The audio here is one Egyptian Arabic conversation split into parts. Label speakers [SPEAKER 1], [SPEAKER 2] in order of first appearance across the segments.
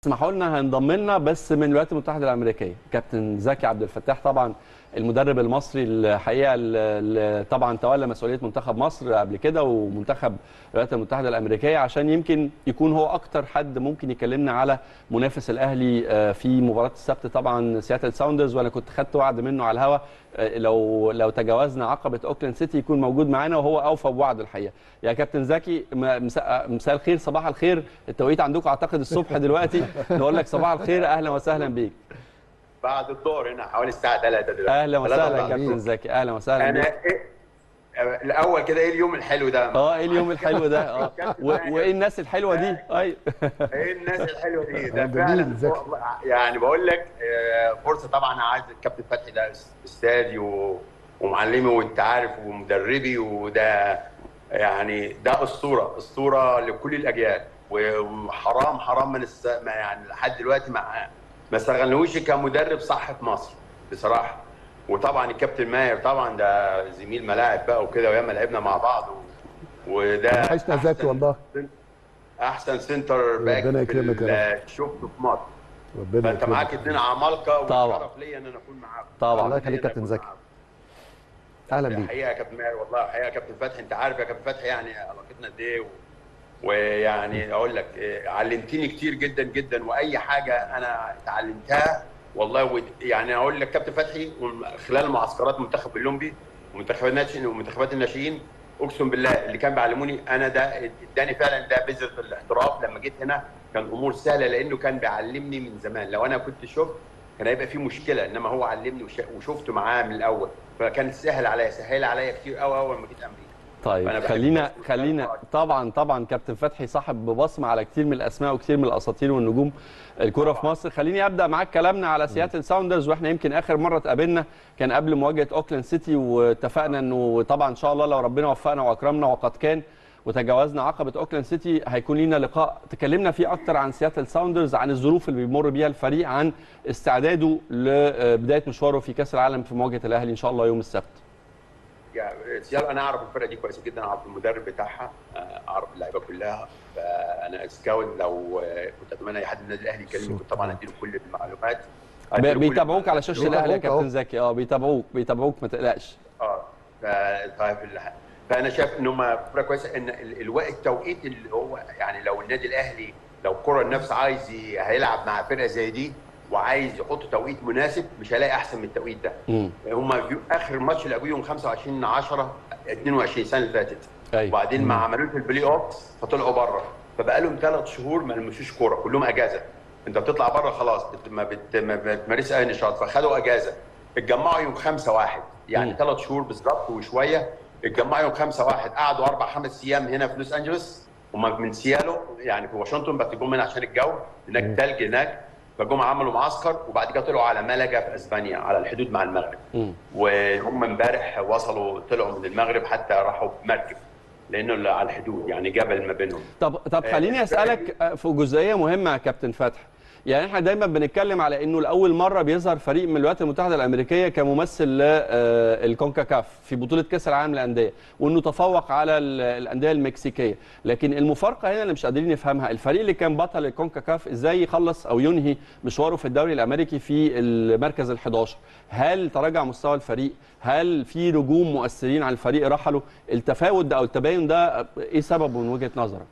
[SPEAKER 1] اسمحوا لنا هينضم لنا بس من الولايات المتحده الامريكيه كابتن زكي عبد الفتاح طبعا المدرب المصري الحقيقه اللي طبعا تولى مسؤوليه منتخب مصر قبل كده ومنتخب الولايات المتحده الامريكيه عشان يمكن يكون هو اكتر حد ممكن يكلمنا على منافس الاهلي في مباراه السبت طبعا سياتل ساوندرز وانا كنت خدت وعد منه على الهوا لو لو تجاوزنا عقبه اوكلاند سيتي يكون موجود معانا وهو اوفى بوعده الحقيقه يا كابتن زكي مساء الخير صباح الخير التوقيت عندكم اعتقد الصبح دلوقتي نقول لك صباح الخير اهلا وسهلا بيك
[SPEAKER 2] بعد الظهر هنا حوالي الساعه 3 دلوقتي
[SPEAKER 1] اهلا وسهلا كابتن زكي اهلا وسهلا
[SPEAKER 2] انا إيه الاول كده ايه اليوم الحلو ده
[SPEAKER 1] اه ايه اليوم الحلو ده اه وايه الناس الحلوه دي
[SPEAKER 2] ايوه ايه الناس الحلوه دي ده فعلا يعني بقول لك فرصه طبعا عايز الكابتن فتحي ده استاذي ومعلمي وانت عارف ومدربي وده يعني ده اسطوره اسطوره لكل الاجيال وحرام حرام من الس... ما يعني لحد دلوقتي ما ما استغلوش كمدرب صح في مصر بصراحه وطبعا الكابتن ماهر طبعا ده زميل ملاعب بقى وكده وياما لعبنا مع بعض و... وده
[SPEAKER 3] وحشنا زكي والله
[SPEAKER 2] احسن سنتر باك
[SPEAKER 3] ربنا يكرمك يا
[SPEAKER 2] رب شفته في مصر
[SPEAKER 3] ربنا
[SPEAKER 2] فانت معاك اثنين عمالقه
[SPEAKER 1] طبعا.
[SPEAKER 2] وشرف ليا ان انا اكون معاكم
[SPEAKER 1] طبعا
[SPEAKER 3] الله يخليك كابتن زكي اهلا بيك
[SPEAKER 2] حقيقه يا كابتن ماهر والله حقيقه يا كابتن فتحي انت عارف يا كابتن فتحي يعني علاقتنا قد ايه و... ويعني اقول لك علمتني كتير جدا جدا واي حاجه انا اتعلمتها والله و... يعني اقول لك كابتن فتحي خلال معسكرات المنتخب الاولمبي ومنتخبات الناشئين ومنتخبات الناشئين اقسم بالله اللي كان بيعلموني انا ده اداني فعلا ده بذره الاحتراف لما جيت هنا كان الامور سهله لانه كان بيعلمني من زمان لو انا كنت شفت كان هيبقى في مشكله انما هو علمني وش... وشفته معاه من الاول فكان سهل عليا سهل عليا كتير قوي اول ما جيت امريكا
[SPEAKER 1] طيب خلينا خلينا طبعا طبعا كابتن فتحي صاحب بصمه على كتير من الاسماء وكتير من الاساطير والنجوم الكره في مصر خليني ابدا معاك كلامنا على سياتل ساوندرز واحنا يمكن اخر مره اتقابلنا كان قبل مواجهه اوكلاند سيتي واتفقنا انه طبعا ان شاء الله لو ربنا وفقنا واكرمنا وقد كان وتجاوزنا عقبه اوكلاند سيتي هيكون لينا لقاء تكلمنا فيه اكتر عن سياتل ساوندرز عن الظروف اللي بيمر بيها الفريق عن استعداده لبدايه مشواره في كاس العالم في مواجهه الاهلي ان شاء الله يوم السبت
[SPEAKER 2] يعني سيارة انا اعرف الفرقه دي كويس جدا اعرف المدرب بتاعها اعرف اللعيبه كلها فانا سكاوت لو كنت اتمنى اي حد من النادي الاهلي يكلمني كنت طبعا اديله كل المعلومات
[SPEAKER 1] بيتابعوك على شاشه الاهلي يا كابتن زكي اه بيتابعوك بيتابعوك ما تقلقش
[SPEAKER 2] اه طيب فانا شايف ان هم فرقه كويسه ان الوقت التوقيت اللي هو يعني لو النادي الاهلي لو الكره النفس عايز هيلعب مع فرقه زي دي وعايز يحط توقيت مناسب مش هيلاقي احسن من التوقيت ده هم اخر ماتش لعبوه يوم 25 10 22 السنه اللي فاتت
[SPEAKER 1] أيوة.
[SPEAKER 2] وبعدين ما عملوش البلاي اوف فطلعوا بره فبقى لهم ثلاث شهور ما لمسوش كوره كلهم اجازه انت بتطلع بره خلاص بت... ما, بت... ما بتمارس اي نشاط فخدوا اجازه اتجمعوا يوم 5 1 يعني ثلاث شهور بالظبط وشويه اتجمعوا يوم 5 1 قعدوا اربع خمس ايام هنا في لوس انجلوس هم من سيالو يعني في واشنطن بس جم هنا عشان الجو هناك ثلج هناك فجم عملوا معسكر وبعد كده طلعوا على ملقا في اسبانيا على الحدود مع المغرب
[SPEAKER 1] م.
[SPEAKER 2] وهم امبارح وصلوا طلعوا من المغرب حتى راحوا بمركب لانه على الحدود يعني جبل ما بينهم
[SPEAKER 1] طب طب خليني اسالك في جزئيه مهمه يا كابتن فتحي يعني احنا دايما بنتكلم على انه لاول مره بيظهر فريق من الولايات المتحده الامريكيه كممثل للكونكاكاف في بطوله كاس العالم للانديه وانه تفوق على الانديه المكسيكيه لكن المفارقه هنا اللي مش قادرين نفهمها الفريق اللي كان بطل الكونكاكاف ازاي يخلص او ينهي مشواره في الدوري الامريكي في المركز ال11 هل تراجع مستوى الفريق هل في نجوم مؤثرين على الفريق رحلوا التفاوت ده او التباين ده ايه سببه من وجهه نظرك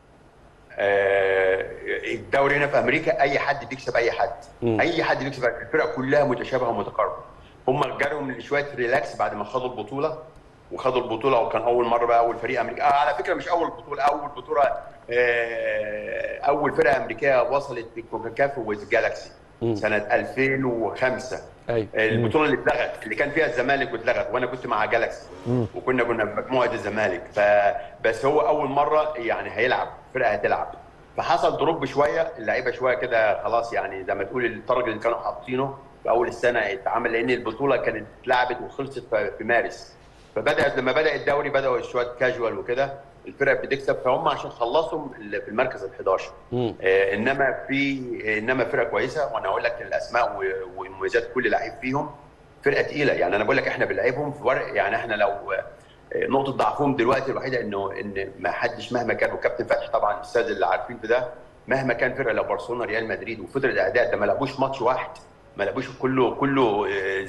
[SPEAKER 2] الدوري هنا في امريكا اي حد بيكسب اي حد م. اي حد بيكسب الفرق كلها متشابهه ومتقاربه هم جالهم شويه ريلاكس بعد ما خدوا البطوله وخدوا البطوله وكان اول مره بقى اول فريق امريكي آه على فكره مش اول بطوله اول بطوله آه اول فرقه امريكيه وصلت الكونكاكاف ويز جالاكسي سنه 2005
[SPEAKER 1] أي.
[SPEAKER 2] البطوله اللي اتلغت اللي كان فيها الزمالك واتلغت وانا كنت مع جالاكسي وكنا كنا في مجموعه الزمالك فبس هو اول مره يعني هيلعب فرقه هتلعب فحصل دروب شويه اللعيبه شويه كده خلاص يعني زي ما تقول التارجت اللي كانوا حاطينه في اول السنه اتعمل لان البطوله كانت اتلعبت وخلصت في مارس فبدات لما بدا الدوري بداوا شويه كاجوال وكده الفرق بتكسب فهم عشان خلصوا في المركز ال 11 آه انما في انما فرقه كويسه وانا اقول لك الاسماء ومميزات كل لعيب فيهم فرقه تقيله يعني انا بقول لك احنا بنلعبهم في ورق يعني احنا لو نقطه ضعفهم دلوقتي الوحيده انه ان ما حدش مهما كان وكابتن فتحي طبعا الاستاذ اللي عارفين في ده مهما كان فرقه لو برشلونه ريال مدريد وفضل الاداء ده ما لعبوش ماتش واحد ما لعبوش كله كله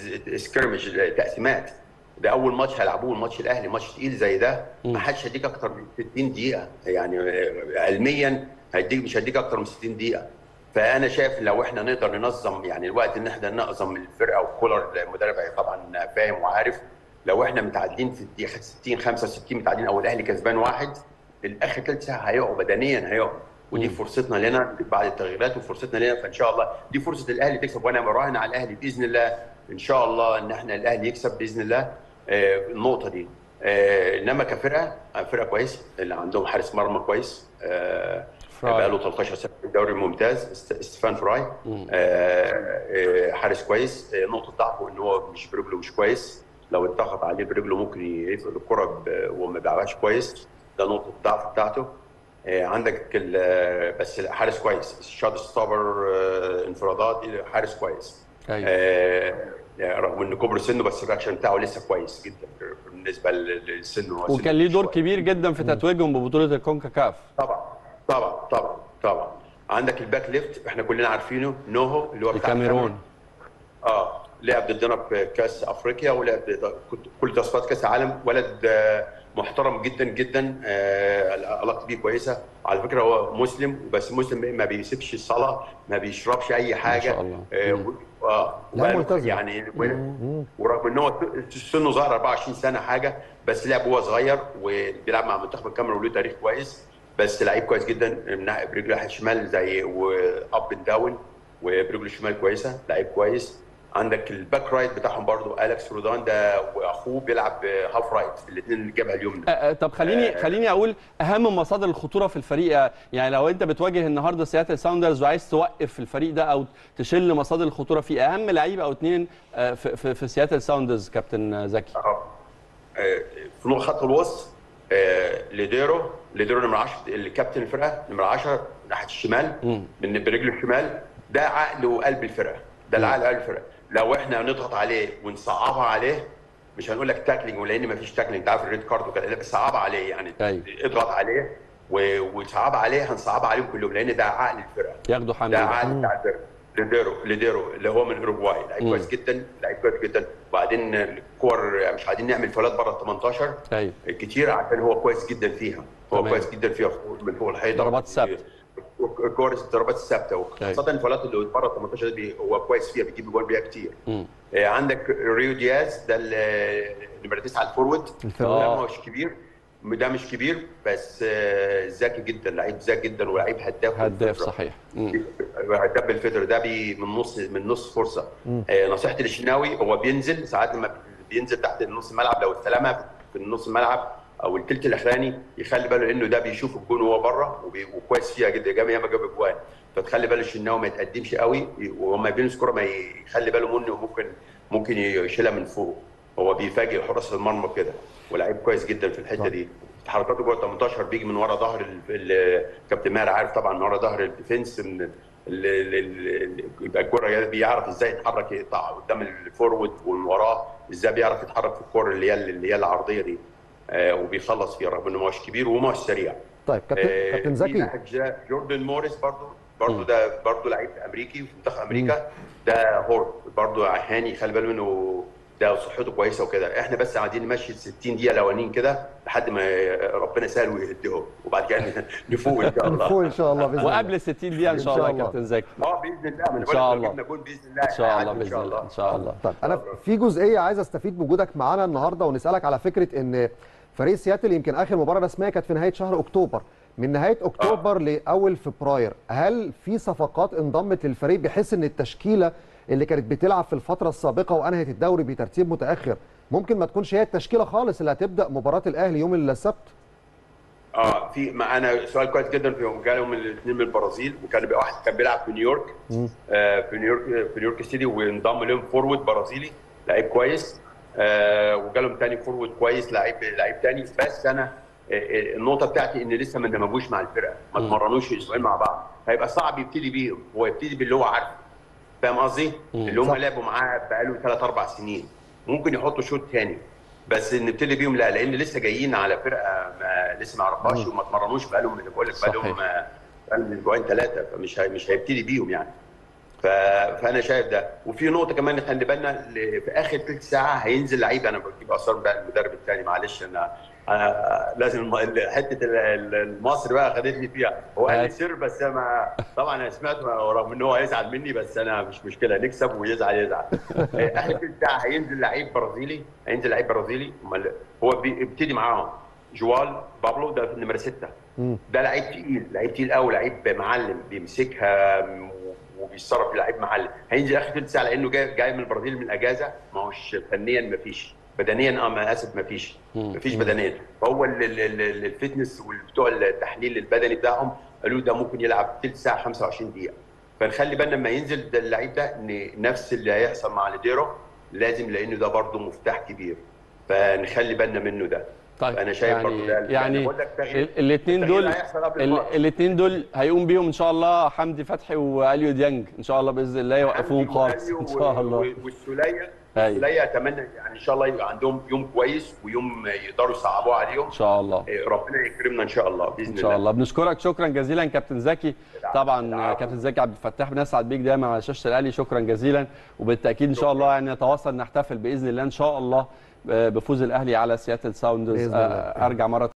[SPEAKER 2] سكرمج تقسيمات ده اول ماتش هيلعبوه الماتش الاهلي ماتش تقيل زي ده ما حدش هيديك اكتر من 60 دقيقه يعني آه، علميا هيديك مش هيديك اكتر من 60 دقيقه فانا شايف لو احنا نقدر ننظم يعني الوقت ان احنا ننظم الفرقه وكولر المدرب طبعا فاهم وعارف لو احنا متعادلين في الدقيقه 60 65 متعادلين او الاهلي كسبان واحد الاخر ثلث ساعه هيقعوا بدنيا هيقعوا ودي فرصتنا لنا بعد التغييرات وفرصتنا لنا فان شاء الله دي فرصه الاهلي تكسب وانا براهن على الاهلي باذن الله ان شاء الله ان احنا الاهلي يكسب باذن الله آه، النقطه دي آه، انما كفرقه آه، فرقه كويس اللي عندهم حارس مرمى كويس آه،
[SPEAKER 1] فراي.
[SPEAKER 2] بقى له 13 سنه في الدوري الممتاز است- ستيفان فراي
[SPEAKER 1] مم.
[SPEAKER 2] آه، آه، حارس كويس آه، نقطه ضعفه ان هو مش برجله مش كويس لو اتضغط عليه برجله ممكن يقفل الكره ب- وما بيلعبهاش كويس ده نقطه الضعف بتاعته آه، عندك ال- بس حارس كويس شاد ستوبر آه، انفرادات حارس كويس
[SPEAKER 1] ايوه
[SPEAKER 2] آه، رغم ان كبر سنه بس الرياكشن بتاعه لسه كويس جدا بالنسبه للسن هو سن
[SPEAKER 1] وكان ليه دور
[SPEAKER 2] شوية.
[SPEAKER 1] كبير جدا في تتويجهم ببطوله الكونكاكاف
[SPEAKER 2] طبعا طبعا طبعا طبعا عندك الباك ليفت احنا كلنا عارفينه نوهو اللي هو بتاع
[SPEAKER 1] الكاميرون
[SPEAKER 2] اه لعب ضدنا في كاس افريقيا ولعب ضد- كنت- كل تصفيات كاس العالم ولد آه، محترم جدا جدا آه، علاقتي بيه كويسه على فكره هو مسلم بس مسلم ما بيسيبش الصلاه ما بيشربش اي حاجه
[SPEAKER 1] شاء الله.
[SPEAKER 2] آه،
[SPEAKER 1] مم.
[SPEAKER 2] و- اه
[SPEAKER 3] لا،
[SPEAKER 2] وقال-
[SPEAKER 3] ملتزم.
[SPEAKER 2] يعني ورغم ان هو سنه صغير 24 سنه حاجه بس لعب وهو صغير وبيلعب مع منتخب الكاميرون وله تاريخ كويس بس لعيب كويس جدا من ناحية- برجله الشمال زي واب اند داون وبرجله الشمال كويسه لعيب كويس عندك الباك رايت بتاعهم برضو اليكس رودان ده واخوه بيلعب هاف رايت الاثنين اللي جابها اليوم
[SPEAKER 1] آه، آه، طب خليني خليني اقول اهم مصادر الخطوره في الفريق آه، يعني لو انت بتواجه النهارده سياتل ساوندرز وعايز توقف الفريق ده او تشل مصادر الخطوره في اهم لعيبه او اثنين في, في, في سياتل ساوندرز كابتن آه، زكي
[SPEAKER 2] آه. آه، في نقطة خط الوسط آه، ليديرو ليديرو نمرة 10 الكابتن الفرقة نمرة 10 ناحية الشمال
[SPEAKER 1] مم.
[SPEAKER 2] من برجله الشمال ده عقل وقلب الفرقة ده العقل وقلب الفرقة لو احنا نضغط عليه ونصعبها عليه مش هنقول لك تاكلينج لان مفيش تاكلينج انت عارف الريد كارد وكده لا، بس صعبها عليه يعني
[SPEAKER 1] أيوة.
[SPEAKER 2] اضغط عليه و- وصعبها عليه هنصعبها عليهم كلهم لان ده عقل الفرقة
[SPEAKER 1] ياخدوا حمل
[SPEAKER 2] ده عقل بتاع الفرقه ليديرو ليديرو اللي هو من اوروجواي لعيب
[SPEAKER 1] مم.
[SPEAKER 2] كويس جدا لعيب كويس جدا وبعدين الكور مش عايزين نعمل فاولات بره ال 18
[SPEAKER 1] ايوه
[SPEAKER 2] كتير عشان هو كويس جدا فيها هو
[SPEAKER 1] تمام.
[SPEAKER 2] كويس جدا فيها من فوق الحيطه
[SPEAKER 1] ضربات ثابتة.
[SPEAKER 2] كور الضربات الثابته وخاصه الفاولات اللي بره ال 18 دي هو كويس فيها بيجيب جول بيها كتير
[SPEAKER 1] مم.
[SPEAKER 2] آه، عندك ريو دياز ده ال- نمره 9 الفورورد
[SPEAKER 3] الفورورد.
[SPEAKER 2] لا
[SPEAKER 1] آه.
[SPEAKER 2] ما هوش كبير ده مش كبير بس آه، ذكي جدا لعيب ذكي جدا ولعيب هداف
[SPEAKER 1] هداف
[SPEAKER 2] بالفطرة.
[SPEAKER 1] صحيح مم.
[SPEAKER 2] هداف بالفطر ده بي من نص من نص فرصه آه، نصيحتي للشناوي هو بينزل ساعات لما بينزل تحت نص الملعب لو استلمها في نص الملعب او الثلث الاخراني يخلي باله انه ده بيشوف الجون وهو بره وبي- وكويس فيها جدا جاب ياما جاب اجوان فتخلي باله الشناوي ما يتقدمش قوي وما بيلمس كوره ما يخلي باله منه وممكن ممكن يشيلها من فوق هو بيفاجئ حراس المرمى كده ولعيب كويس جدا في الحته دي تحركاته جوه ال 18 بيجي من ورا ظهر ال- ال- كابتن ماهر عارف طبعا من ورا ظهر الديفنس من ال- ال- ال- يبقى الكوره بيعرف ازاي يتحرك يقطع قدام الفورورد ومن وراه ازاي بيعرف يتحرك في الكوره اللي هي اللي هي العرضيه دي آه، وبيخلص فيها رغم انه مش كبير ومش سريع
[SPEAKER 3] طيب كابتن
[SPEAKER 2] آه،
[SPEAKER 3] كابتن
[SPEAKER 2] في
[SPEAKER 3] زكي
[SPEAKER 2] ناحية جا- جوردن موريس برضو برضو
[SPEAKER 1] مم.
[SPEAKER 2] ده برضو لعيب امريكي في منتخب امريكا ده هورد برضو هاني خلي باله منه ده صحته كويسه وكده احنا بس قاعدين نمشي ال 60 دقيقه الاولانيين كده لحد ما ربنا يسهل ويهدهم وبعد كده نفوق ان شاء الله
[SPEAKER 3] فوق ان شاء الله باذن الله
[SPEAKER 1] وقبل ال 60 دقيقه ان
[SPEAKER 3] إن
[SPEAKER 1] شاء
[SPEAKER 3] شاء
[SPEAKER 1] الله
[SPEAKER 3] الله.
[SPEAKER 1] كابتن زكي
[SPEAKER 2] اه باذن الله من
[SPEAKER 1] إن شاء الله.
[SPEAKER 2] جبنا جول باذن الله
[SPEAKER 1] ان شاء الله
[SPEAKER 2] هيعدي
[SPEAKER 1] باذن الله ان شاء الله
[SPEAKER 3] طيب انا في جزئيه عايز استفيد بوجودك معانا النهارده ونسالك على فكره ان فريق سياتل يمكن اخر مباراه رسميه كانت في نهايه شهر اكتوبر من نهايه اكتوبر لاول فبراير هل في صفقات انضمت للفريق بحيث ان التشكيله اللي كانت بتلعب في الفتره السابقه وانهت الدوري بترتيب متاخر ممكن ما تكونش هي التشكيله خالص اللي هتبدا مباراه الاهلي يوم السبت
[SPEAKER 2] اه في ما انا سؤال كويس جدا فيهم جالهم الاثنين من البرازيل وكان بي- واحد كان بيلعب في نيويورك آه في نيويورك في نيويورك سيتي وانضم لهم فورورد برازيلي لعيب كويس آه وجالهم تاني فورورد كويس لعيب لعيب تاني بس انا آه، آه، النقطه بتاعتي ان لسه ما اندمجوش مع الفرقه ما اتمرنوش اسبوعين مع بعض هيبقى صعب يبتدي بيهم هو يبتدي باللي هو عارفه فاهم قصدي؟ اللي هم
[SPEAKER 3] صح.
[SPEAKER 2] لعبوا معاه بقالهم ثلاث اربع سنين ممكن يحطوا شوط تاني بس نبتدي بيهم لا لان لسه جايين على فرقه ما لسه ما عرفهاش وما اتمرنوش بقالهم اللي بقول لك بقالهم
[SPEAKER 1] صحيح.
[SPEAKER 2] آه، اقل من اسبوعين ثلاثه فمش هي مش هيبتدي بيهم يعني ف... فانا شايف ده وفي نقطه كمان خلي بالنا ل- في اخر ثلث ساعه هينزل لعيب انا بجيب اصلا بقى المدرب الثاني معلش انا أنا لازم الم- حته ال- ال- المصري بقى خدتني فيها هو قال لي
[SPEAKER 1] هات.
[SPEAKER 2] سر بس أنا ما طبعا انا سمعت رغم ان هو هيزعل مني بس انا مش مشكله نكسب ويزعل يزعل اخر ثلث ساعه هينزل لعيب برازيلي هينزل لعيب برازيلي أمال هو بيبتدي معاهم جوال بابلو ده في نمره سته ده لعيب تقيل لعيب تقيل قوي لعيب معلم بيمسكها م- وبيتصرف لعيب معلم هينزل اخر ثلث ساعه لانه جاي جاي من البرازيل من الاجازه ما هوش فنيا ما فيش بدنيا اه انا اسف ما فيش ما فيش بدنيا فهو ال- ال- ال- الفتنس وبتوع التحليل البدني بتاعهم قالوا ده ممكن يلعب ثلث ساعه 25 دقيقه فنخلي بالنا لما ينزل ده اللعيب ده ان نفس اللي هيحصل مع ليديرو لازم لانه ده برضه مفتاح كبير فنخلي بالنا منه ده
[SPEAKER 1] طيب
[SPEAKER 2] انا شايف
[SPEAKER 1] يعني
[SPEAKER 2] برضه ده
[SPEAKER 1] يعني
[SPEAKER 2] بقول لك تغيير-
[SPEAKER 1] الاثنين
[SPEAKER 2] التغيير
[SPEAKER 1] دول
[SPEAKER 2] هيحصل قبل الماتش.
[SPEAKER 1] الاثنين دول هيقوم بيهم ان شاء الله حمدي فتحي واليو ديانج ان شاء الله باذن الله يوقفوهم خالص ان شاء الله
[SPEAKER 2] والسوليه
[SPEAKER 1] أيوة.
[SPEAKER 2] السوليه اتمنى يعني ان شاء الله يبقى عندهم يوم كويس ويوم يقدروا يصعبوه عليهم
[SPEAKER 1] ان شاء الله
[SPEAKER 2] إيه، ربنا يكرمنا ان شاء الله باذن
[SPEAKER 1] ان شاء الله بنشكرك شكرا جزيلا كابتن زكي طبعا
[SPEAKER 2] العفو.
[SPEAKER 1] كابتن زكي عبد الفتاح بنسعد بيك دايما على شاشه الاهلي شكرا جزيلا وبالتاكيد ان شاء الله يعني نتواصل نحتفل باذن الله ان شاء الله بفوز الاهلي على سياتل ساوندرز
[SPEAKER 3] بإذن الله.
[SPEAKER 1] آه، ارجع مره